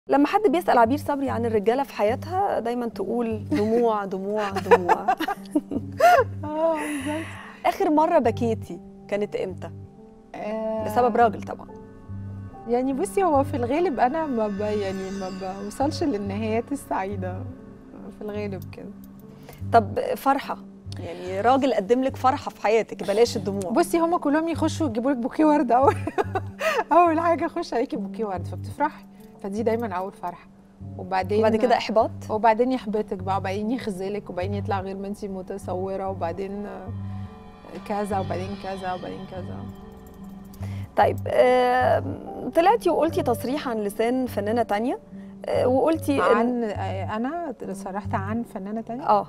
لما حد بيسأل عبير صبري عن الرجالة في حياتها دايما تقول دموع دموع دموع اه بالظبط آخر مرة بكيتي كانت إمتى؟ آه، بسبب راجل طبعا يعني بصي هو في الغالب انا ما ب... يعني ما بوصلش للنهايات السعيده في الغالب كده طب فرحة يعني راجل قدم لك فرحة في حياتك بلاش الدموع بصي هما كلهم يخشوا يجيبوا لك بوكيه ورد اول اول حاجه يخش عليكي بوكيه ورد فبتفرحي فدي دايما اول فرحه وبعدين وبعد كده إحباط وبعدين يحبطك بقى وبعدين يخذلك وبعدين يطلع غير ما انت متصوره وبعدين آه، كذا وبعدين كذا وبعدين كذا طيب آه، طلعتي وقلتي تصريح عن لسان فنانة تانية آه، وقلتي إن- عن آه، انا صرحت عن فنانه تانية اه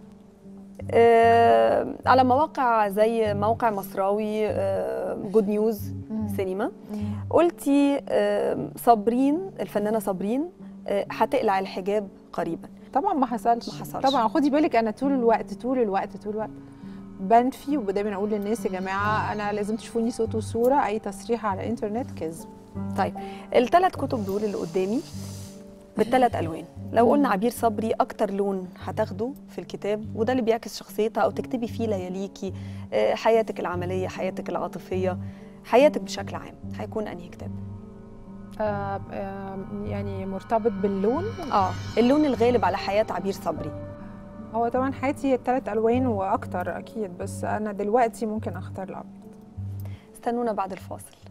آه، على مواقع زي موقع مصراوي آه، جود نيوز سينما قلتي آه، صابرين الفنانة صابرين آه، هتقلع الحجاب قريبا طبعا ما حصلش ما حصلش. طبعا خدي بالك انا طول الوقت طول الوقت طول الوقت بنفي ودايما اقول للناس يا جماعه انا لازم تشوفوني صوت وصوره اي تصريح على الانترنت كذب طيب الثلاث كتب دول اللي قدامي بالثلاث الوان لو قلنا عبير صبري اكتر لون هتاخده في الكتاب وده اللي بيعكس شخصيتها او تكتبي فيه لياليكي آه، حياتك العمليه حياتك العاطفيه حياتك بشكل عام هيكون انهي كتاب آه آه يعني مرتبط باللون اه اللون الغالب على حياه عبير صبري هو طبعا حياتي هي الثلاث الوان واكتر اكيد بس انا دلوقتي ممكن اختار الابيض استنونا بعد الفاصل